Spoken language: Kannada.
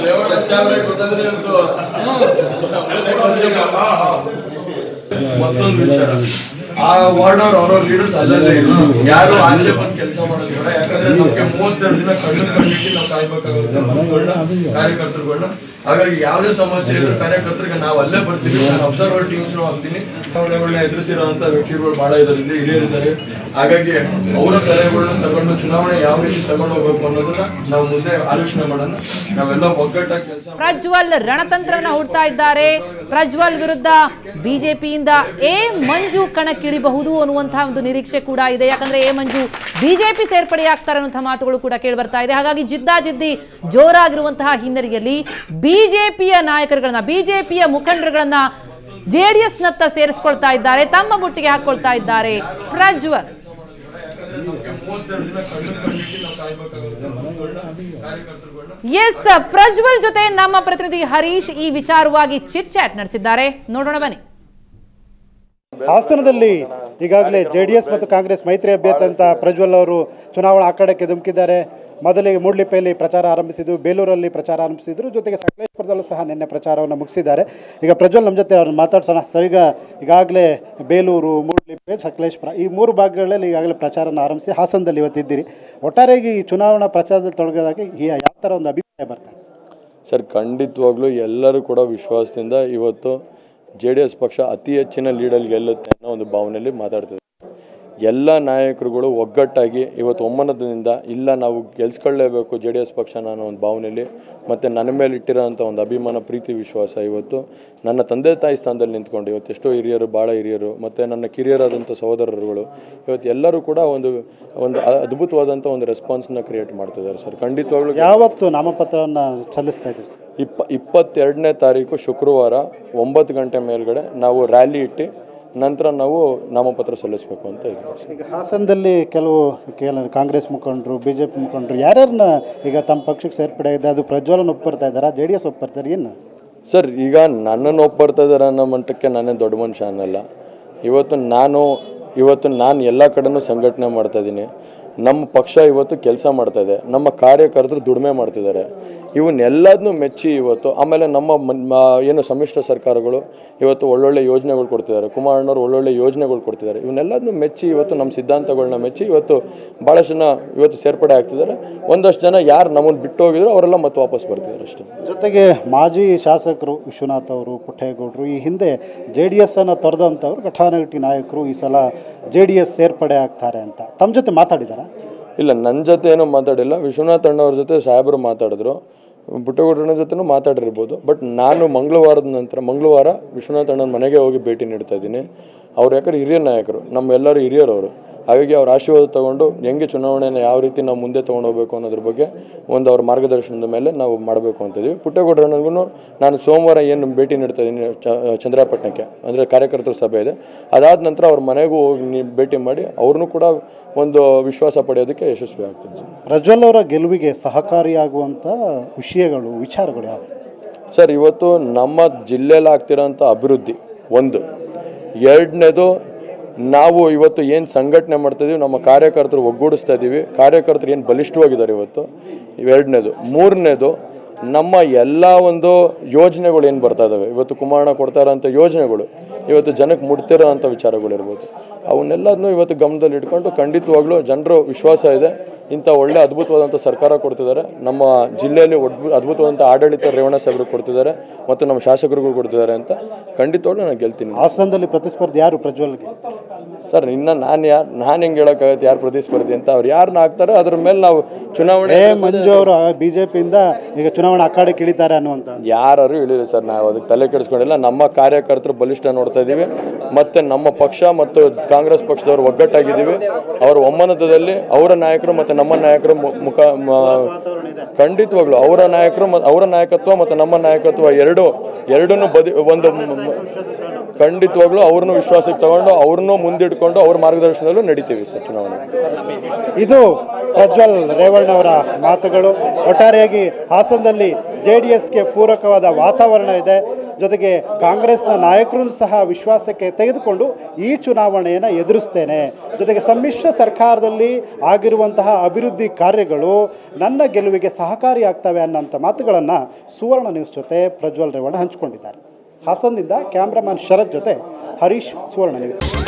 ಮತ್ತೊಂದು ವಿಚಾರ ಆ ವಾರ್ಡ್ ಅವ್ರ ಅವ್ರವ್ರ ಲೀಡರ್ಸ್ ಅಲ್ಲಲ್ಲೇ ಇರೋದು ಯಾರು ಆಚೆ ಬಂದು ಕೆಲಸ ಮಾಡೋದು ಬೇಡ ಯಾಕಂದ್ರೆ ನಮ್ಗೆ ಮೂವತ್ತೆರಡು ದಿನ ಕಣ್ಣು ಕಣ್ಣಿಟ್ಟು ನಾವು ಕಾಯ್ಬೇಕಾಗುತ್ತೆ ಮಕ್ಕಳನ್ನ ಕಾರ್ಯಕರ್ತರುಗಳನ್ನ ಹಾಗಾಗಿ ಯಾವುದೇ ಸಮಸ್ಯೆ ಇದ್ರು ಕಾರ್ಯಕರ್ತರಿಗೆ ನಾವು ಅಲ್ಲೇ ಬರ್ತೀವಿ ನಾನು ಅಬ್ಸರ್ವರ್ ಟೀಮ್ಸ್ ಹೋಗ್ತೀನಿ ಚುನಾವಣೆಗಳನ್ನ ಎದುರಿಸಿರುವಂತ ವ್ಯಕ್ತಿಗಳು ಬಹಳ ಇದಾರೆ ಇಲ್ಲಿ ಹಿರಿಯರಿದ್ದಾರೆ ಹಾಗಾಗಿ ಅವರ ಸಲಹೆಗಳನ್ನ ತಗೊಂಡು ಚುನಾವಣೆ ಯಾವ ರೀತಿ ತಗೊಂಡು ಹೋಗ್ಬೇಕು ಅನ್ನೋದನ್ನ ನಾವು ಮುಂದೆ ಆಲೋಚನೆ ಮಾಡೋಣ ನಾವೆಲ್ಲ ಒಗ್ಗಟ್ಟಾಗಿ ಕೆಲಸ ಪ್ರಜ್ವಲ್ ರಣತಂತ್ರವನ್ನ ಹುಡ್ತಾ ಇದ್ದಾರೆ ಪ್ರಜ್ವಲ್ ವಿರುದ್ಧ ಬಿಜೆಪಿಯಿಂದ ಎ ಮಂಜು ಕಣಕ್ಕಿಳಿಬಹುದು ಅನ್ನುವಂತಹ ಒಂದು ನಿರೀಕ್ಷೆ ಕೂಡ ಇದೆ ಯಾಕಂದ್ರೆ ಎ ಮಂಜು ಬಿಜೆಪಿ ಸೇರ್ಪಡೆಯಾಗ್ತಾರೆ ಅನ್ನುವಂತಹ ಮಾತುಗಳು ಕೂಡ ಕೇಳಿ ಬರ್ತಾ ಇದೆ ಹಾಗಾಗಿ ಜಿದ್ದಾಜಿದ್ದಿ ಜೋರಾಗಿರುವಂತಹ ಹಿನ್ನೆಲೆಯಲ್ಲಿ ಬಿಜೆಪಿಯ ನಾಯಕರುಗಳನ್ನ ಬಿಜೆಪಿಯ ಮುಖಂಡರುಗಳನ್ನ ಜೆಡಿಎಸ್ ನತ್ತ ಸೇರಿಸ್ಕೊಳ್ತಾ ಇದ್ದಾರೆ ತಮ್ಮ ಬುಟ್ಟಿಗೆ ಹಾಕೊಳ್ತಾ ಇದ್ದಾರೆ ಪ್ರಜ್ವಲ್ ಮೂವತ್ತೆರಡು ದಿನ ಕಣ್ಣು ಕಣ್ಣಿಟ್ಟು ನಾವು ಕಾಯ್ಬೇಕಾಗುತ್ತೆ ಮಕ್ಕಳನ್ನ ಕಾರ್ಯಕರ್ತರುಗಳನ್ನ ಎಸ್ ಪ್ರಜ್ವಲ್ ಜೊತೆ ನಮ್ಮ ಪ್ರತಿನಿಧಿ ಹರೀಶ್ ಈ ವಿಚಾರವಾಗಿ ಚಿಟ್ ಚಾಟ್ ನಡೆಸಿದ್ದಾರೆ ನೋಡೋಣ ಬನ್ನಿ ಹಾಸನದಲ್ಲಿ ಈಗಾಗಲೇ ಜೆ ಡಿ ಎಸ್ ಮತ್ತು ಕಾಂಗ್ರೆಸ್ ಮೈತ್ರಿ ಅಭ್ಯರ್ಥಿ ಅಂತ ಪ್ರಜ್ವಲ್ ಅವರು ಚುನಾವಣಾ ಅಖಾಡಕ್ಕೆ ಧುಮುಕಿದ್ದಾರೆ ಮೊದಲಿಗೆ ಮೂಡ್ಲಿಪೆಯಲ್ಲಿ ಪ್ರಚಾರ ಆರಂಭಿಸಿದ್ದು ಬೇಲೂರಲ್ಲಿ ಪ್ರಚಾರ ಆರಂಭಿಸಿದ್ರು ಜೊತೆಗೆ ಸಕಲೇಶ್ಪುರದಲ್ಲೂ ಸಹ ನಿನ್ನೆ ಪ್ರಚಾರವನ್ನು ಮುಗಿಸಿದ್ದಾರೆ ಈಗ ಪ್ರಜ್ವಲ್ ನಮ್ಮ ಜೊತೆ ಅವ್ರನ್ನ ಮಾತಾಡ್ಸೋಣ ಸರ್ ಈಗ ಈಗಾಗಲೇ ಬೇಲೂರು ಮೂಡ್ಲಿಪೆ ಸಕಲೇಶ್ಪುರ ಈ ಮೂರು ಭಾಗಗಳಲ್ಲಿ ಈಗಾಗಲೇ ಪ್ರಚಾರನ ಆರಂಭಿಸಿ ಹಾಸನದಲ್ಲಿ ಇವತ್ತಿದ್ದೀರಿ ಒಟ್ಟಾರೆಯಾಗಿ ಈ ಚುನಾವಣಾ ಪ್ರಚಾರದಲ್ಲಿ ತೊಡಗೋದಾಗ ಈ ಯಾವ ಥರ ಒಂದು ಅಭಿಪ್ರಾಯ ಬರ್ತಾರೆ ಸರ್ ಖಂಡಿತವಾಗ್ಲೂ ಎಲ್ಲರೂ ಕೂಡ ವಿಶ್ವಾಸದಿಂದ ಇವತ್ತು ಜೆ ಡಿ ಎಸ್ ಪಕ್ಷ ಅತಿ ಹೆಚ್ಚಿನ ಲೀಡಲ್ಲಿ ಗೆಲ್ಲುತ್ತೆ ಅನ್ನೋ ಒಂದು ಭಾವನೆಯಲ್ಲಿ ಮಾತಾಡ್ತಿದ್ದಾರೆ ಎಲ್ಲ ನಾಯಕರುಗಳು ಒಗ್ಗಟ್ಟಾಗಿ ಇವತ್ತು ಒಮ್ಮನದಿಂದ ಇಲ್ಲ ನಾವು ಗೆಲ್ಸ್ಕೊಳ್ಳೇಬೇಕು ಜೆ ಡಿ ಎಸ್ ಪಕ್ಷನ ಅನ್ನೋ ಒಂದು ಭಾವನೆಯಲ್ಲಿ ಮತ್ತು ನನ್ನ ಮೇಲೆ ಇಟ್ಟಿರೋಂಥ ಒಂದು ಅಭಿಮಾನ ಪ್ರೀತಿ ವಿಶ್ವಾಸ ಇವತ್ತು ನನ್ನ ತಂದೆ ತಾಯಿ ಸ್ಥಾನದಲ್ಲಿ ನಿಂತ್ಕೊಂಡು ಇವತ್ತು ಎಷ್ಟೋ ಹಿರಿಯರು ಭಾಳ ಹಿರಿಯರು ಮತ್ತು ನನ್ನ ಕಿರಿಯರಾದಂಥ ಸಹೋದರರುಗಳು ಇವತ್ತು ಎಲ್ಲರೂ ಕೂಡ ಒಂದು ಒಂದು ಅ- ಅದ್ಭುತವಾದಂಥ ಒಂದು ರೆಸ್ಪಾನ್ಸ್ನ ಕ್ರಿಯೇಟ್ ಮಾಡ್ತಿದ್ದಾರೆ ಸರ್ ಖಂಡಿತವಾಗ್ಲೂ ಯಾವತ್ತು ನಾಮಪತ್ರವನ್ನು ಸಲ್ಲಿಸ್ತಾ ಇದ್ದೀರಿ ಸರ್ ಇಪ್ಪ ಇಪ್ಪತ್ತೆರಡನೇ ತಾರೀಕು ಶುಕ್ರವಾರ ಒಂಬತ್ತು ಗಂಟೆ ಮೇಲ್ಗಡೆ ನಾವು ರ್ಯಾಲಿ ಇಟ್ಟು ನಂತರ ನಾವು ನಾಮಪತ್ರ ಸಲ್ಲಿಸಬೇಕು ಅಂತ ಇದ್ದೀವಿ ಈಗ ಹಾಸನದಲ್ಲಿ ಕೆಲವು ಕೆಲ ಕಾಂಗ್ರೆಸ್ ಮುಖಂಡರು ಬಿ ಜೆ ಪಿ ಮುಖಂಡರು ಯಾರ್ಯಾರನ್ನ ಈಗ ತಮ್ಮ ಪಕ್ಷಕ್ಕೆ ಸೇರ್ಪಡೆ ಆಗಿದೆ ಅದು ಪ್ರಜ್ವಲನ್ ಒಪ್ಪರ್ತಾ ಇದ್ದಾರಾ ಜೆ ಡಿ ಎಸ್ ಒಪ್ಪರ್ತಾರೆ ಏನು ಸರ್ ಈಗ ನನ್ನನ್ನು ಒಪ್ಪರ್ತಾ ಇದ್ದಾರೆ ಅನ್ನೋ ಮಟ್ಟಕ್ಕೆ ನಾನೇ ದೊಡ್ಡ ಮನುಷ್ಯ ಅನ್ನಲ್ಲ ಇವತ್ತು ನಾನು ಇವತ್ತು ನಾನು ಎಲ್ಲ ಕಡೆನೂ ಸಂಘಟನೆ ಮಾಡ್ತಾ ಇದ್ದೀನಿ ನಮ್ಮ ಪಕ್ಷ ಇವತ್ತು ಕೆಲಸ ಮಾಡ್ತಾ ಇದೆ ನಮ್ಮ ಕಾರ್ಯಕರ್ತರು ದುಡಿಮೆ ಮಾಡ್ತಿದ್ದಾರೆ ಇವನ್ನೆಲ್ಲದನ್ನೂ ಮೆಚ್ಚಿ ಇವತ್ತು ಆಮೇಲೆ ನಮ್ಮ ಮನ್- ಮ- ಏನು ಸಮ್ಮಿಶ್ರ ಸರ್ಕಾರಗಳು ಇವತ್ತು ಒಳ್ಳೊಳ್ಳೆ ಯೋಜನೆಗಳು ಕೊಡ್ತಿದ್ದಾರೆ ಕುಮಾರಣ್ಣವ್ರು ಒಳ್ಳೊಳ್ಳೆ ಯೋಜನೆಗಳು ಕೊಡ್ತಿದ್ದಾರೆ ಇವನ್ನೆಲ್ಲದನ್ನೂ ಮೆಚ್ಚಿ ಇವತ್ತು ನಮ್ಮ ಸಿದ್ಧಾಂತಗಳನ್ನ ಮೆಚ್ಚಿ ಇವತ್ತು ಭಾಳಷ್ಟು ಜನ ಇವತ್ತು ಸೇರ್ಪಡೆ ಆಗ್ತಿದ್ದಾರೆ ಒಂದಷ್ಟು ಜನ ಯಾರು ನಮ್ಮನ್ನು ಬಿಟ್ಟು ಹೋಗಿದ್ರು ಅವರೆಲ್ಲ ಮತ್ತೆ ವಾಪಸ್ ಬರ್ತಿದ್ದಾರೆ ಅಷ್ಟೇ ಜೊತೆಗೆ ಮಾಜಿ ಶಾಸಕರು ವಿಶ್ವನಾಥ್ ಅವರು ಪುಟ್ಟೇಗೌಡರು ಈ ಹಿಂದೆ ಜೆ ಡಿ ಎಸ್ ಅನ್ನು ತೊರೆದಂಥವ್ರು ಘಟಾನುಘಟಿ ನಾಯಕರು ಈ ಸಲ ಜೆ ಡಿ ಎಸ್ ಸೇರ್ಪಡೆ ಆಗ್ತಾರೆ ಅಂತ ತಮ್ಮ ಜೊತೆ ಮಾತಾಡಿದಾರಾ ಇಲ್ಲ ನನ್ನ ಜೊತೆ ಏನೂ ಮಾತಾಡಿಲ್ಲ ವಿಶ್ವನಾಥ್ ಅಣ್ಣವ್ರ ಜೊತೆ ಸಾಹೇಬರು ಮಾತಾಡಿದ್ರು ಪುಟ್ಟಗೌಡರಣ್ಣ ಜೊತೆನೂ ಮಾತಾಡಿರ್ಬೋದು ಬಟ್ ನಾನು ಮಂಗಳವಾರದ ನಂತರ ಮಂಗಳವಾರ ವಿಶ್ವನಾಥ್ ಅಣ್ಣನ ಮನೆಗೆ ಹೋಗಿ ಭೇಟಿ ನೀಡ್ತಾ ಇದ್ದೀನಿ ಅವ್ರು ಯಾಕಂದ್ರೆ ಹಿರಿಯ ನಾಯಕರು ನಮ್ಮೆಲ್ಲರೂ ಹಿರಿಯರವರು ಹಾಗಾಗಿ ಅವ್ರ ಆಶೀರ್ವಾದ ತಗೊಂಡು ಹೆಂಗೆ ಚುನಾವಣೆನ ಯಾವ ರೀತಿ ನಾವು ಮುಂದೆ ತೊಗೊಂಡು ಹೋಗ್ಬೇಕು ಅನ್ನೋದ್ರ ಬಗ್ಗೆ ಒಂದು ಅವ್ರ ಮಾರ್ಗದರ್ಶನದ ಮೇಲೆ ನಾವು ಮಾಡಬೇಕು ಅಂತಿದ್ದೀವಿ ಪುಟ್ಟಗೌಡರಣ್ಣಗೂ ನಾನು ಸೋಮವಾರ ಏನು ಭೇಟಿ ನೀಡ್ತಾ ಇದ್ದೀನಿ ಚ- ಚಂದ್ರಾಪಟ್ಟಣಕ್ಕೆ ಅಂದರೆ ಕಾರ್ಯಕರ್ತರ ಸಭೆ ಇದೆ ಅದಾದ ನಂತರ ಅವ್ರ ಮನೆಗೂ ಹೋಗಿ ನೀ- ಭೇಟಿ ಮಾಡಿ ಅವ್ರನ್ನೂ ಕೂಡ ಒಂದು ವಿಶ್ವಾಸ ಪಡೆಯೋದಕ್ಕೆ ಯಶಸ್ವಿ ಆಗ್ತೀನಿ ಸರ್ ಪ್ರಜ್ವಲ್ ಅವರ ಗೆಲುವಿಗೆ ಸಹಕಾರಿಯಾಗುವಂಥ ವಿಷಯಗಳು ವಿಚಾರಗಳು ಯಾವ ಸರ್ ಇವತ್ತು ನಮ್ಮ ಜಿಲ್ಲೆಯಲ್ಲಿ ಆಗ್ತಿರೋಂಥ ಅಭಿವೃದ್ಧಿ ಒಂದು ಎರಡನೇದು ನಾವು ಇವತ್ತು ಏನು ಸಂಘಟನೆ ಮಾಡ್ತಾಯಿದ್ದೀವಿ ನಮ್ಮ ಕಾರ್ಯಕರ್ತರು ಒಗ್ಗೂಡಿಸ್ತಾ ಇದ್ದೀವಿ ಕಾರ್ಯಕರ್ತರು ಏನು ಬಲಿಷ್ಠವಾಗಿದ್ದಾರೆ ಇವತ್ತು ಎರಡನೇದು ಮೂರನೇದು ನಮ್ಮ ಎಲ್ಲ ಒಂದು ಯೋಜನೆಗಳು ಏನು ಬರ್ತಾ ಇದ್ದಾವೆ ಇವತ್ತು ಕುಮಾರಣ್ಣ ಕೊಡ್ತಾ ಇರೋಂಥ ಯೋಜನೆಗಳು ಇವತ್ತು ಜನಕ್ಕೆ ಮುಟ್ತಿರೋ ಅಂಥ ವಿಚಾರಗಳಿರ್ಬೋದು ಅವನ್ನೆಲ್ಲದನ್ನೂ ಇವತ್ತು ಗಮನದಲ್ಲಿ ಇಟ್ಕೊಂಡು ಖಂಡಿತವಾಗ್ಲೂ ಜನರು ವಿಶ್ವಾಸ ಇದೆ ಇಂಥ ಒಳ್ಳೆ ಅದ್ಭುತವಾದಂಥ ಸರ್ಕಾರ ಕೊಡ್ತಿದ್ದಾರೆ ನಮ್ಮ ಜಿಲ್ಲೆಯಲ್ಲಿ ಒಡ್ಬು ಅದ್ಭುತವಾದಂಥ ಆಡಳಿತ ರೇವಣ ಸಾಹೇಬರು ಕೊಡ್ತಿದ್ದಾರೆ ಮತ್ತು ನಮ್ಮ ಶಾಸಕರುಗಳು ಕೊಡ್ತಿದ್ದಾರೆ ಅಂತ ಖಂಡಿತವಾಗ್ಲೂ ನಾನು ಗೆಲ್ತೀನಿ ಹಾಸನದಲ್ಲಿ ಪ್ರತಿಸ್ಪರ್ಧಿ ಯಾರು ಪ್ರಜ್ವಲ್ಗೆ ಸರ್ ಇನ್ನು ನಾನು ಯಾರು ನಾನು ಹೆಂಗೆ ಹೇಳೋಕ್ಕಾಗತ್ತೆ ಯಾರು ಪ್ರತಿಸ್ಪರ್ಧಿ ಅಂತ ಅವ್ರು ಯಾರನ್ನ ಹಾಕ್ತಾರೆ ಅದ್ರ ಮೇಲೆ ನಾವು ಚುನಾವಣೆ ಎ ಮಂಜು ಅವರು ಬಿ ಜೆ ಪಿಯಿಂದ ಈಗ ಚುನಾವಣಾ ಅಖಾಡಕ್ಕೆ ಇಳಿತಾರೆ ಅನ್ನುವಂಥ ಯಾರು ಇಳಿರಿ ಸರ್ ನಾವು ಅದಕ್ಕೆ ತಲೆ ಕೆಡಿಸ್ಕೊಂಡಿಲ್ಲ ನಮ್ಮ ಕಾರ್ಯಕರ್ತರು ಬಲಿಷ್ಠ ನೋಡ್ತಾ ಇದ್ದೀವಿ ಮತ್ತು ನಮ್ಮ ಪಕ್ಷ ಮತ್ತು ಕಾಂಗ್ರೆಸ್ ಪಕ್ಷದವರು ಒಗ್ಗಟ್ಟಾಗಿದ್ದೀವಿ ಅವರ ಒಮ್ಮನದಲ್ಲಿ ಅವರ ನಾಯಕರು ಮತ್ತು ನಮ್ಮ ನಾಯಕರು ಮು- ಮುಖ ಮ- ಖಂಡಿತವಾಗ್ಲು ಅವರ ನಾಯಕರು ಮತ್ತು ಅವರ ನಾಯಕತ್ವ ಮತ್ತು ನಮ್ಮ ನಾಯಕತ್ವ ಎರಡು ಎರಡನ್ನೂ ಬದಿ ಒಂದು ಮ- ಮ- ಖಂಡಿತವಾಗ್ಲೂ ಅವ್ರನ್ನೂ ವಿಶ್ವಾಸಕ್ಕೆ ತಗೊಂಡು ಅವ್ರನ್ನೂ ಮುಂದಿಟ್ಕೊಂಡು ಅವ್ರ ಮಾರ್ಗದರ್ಶನದಲ್ಲೂ ನಡಿತೀವಿ ಸರ್ ಚುನಾವಣೆ ಇದು ಪ್ರಜ್ವಲ್ ರೇವಣ್ಣವರ ಮಾತುಗಳು ಒಟ್ಟಾರೆಯಾಗಿ ಹಾಸನದಲ್ಲಿ ಜೆ ಡಿ ಎಸ್ಗೆ ಪೂರಕವಾದ ವಾತಾವರಣ ಇದೆ ಜೊತೆಗೆ ಕಾಂಗ್ರೆಸ್ನ ನಾಯಕರನ್ನು ಸಹ ವಿಶ್ವಾಸಕ್ಕೆ ತೆಗೆದುಕೊಂಡು ಈ ಚುನಾವಣೆಯನ್ನು ಎದುರಿಸ್ತೇನೆ ಜೊತೆಗೆ ಸಮ್ಮಿಶ್ರ ಸರ್ಕಾರದಲ್ಲಿ ಆಗಿರುವಂತಹ ಅಭಿವೃದ್ಧಿ ಕಾರ್ಯಗಳು ನನ್ನ ಗೆಲುವಿಗೆ ಸಹಕಾರಿಯಾಗ್ತವೆ ಅನ್ನೋಂಥ ಮಾತುಗಳನ್ನು ಸುವರ್ಣ ನ್ಯೂಸ್ ಜೊತೆ ಪ್ರಜ್ವಲ್ ರೇವಣ್ಣ ಹಂಚಿಕೊಂಡಿದ್ದಾರೆ ಹಾಸನದಿಂದ ಕ್ಯಾಮ್ರಾಮನ್ ಶರತ್ ಜೊತೆ ಹರೀಶ್ ಸುವರ್ಣ ನ್ಯೂಸ್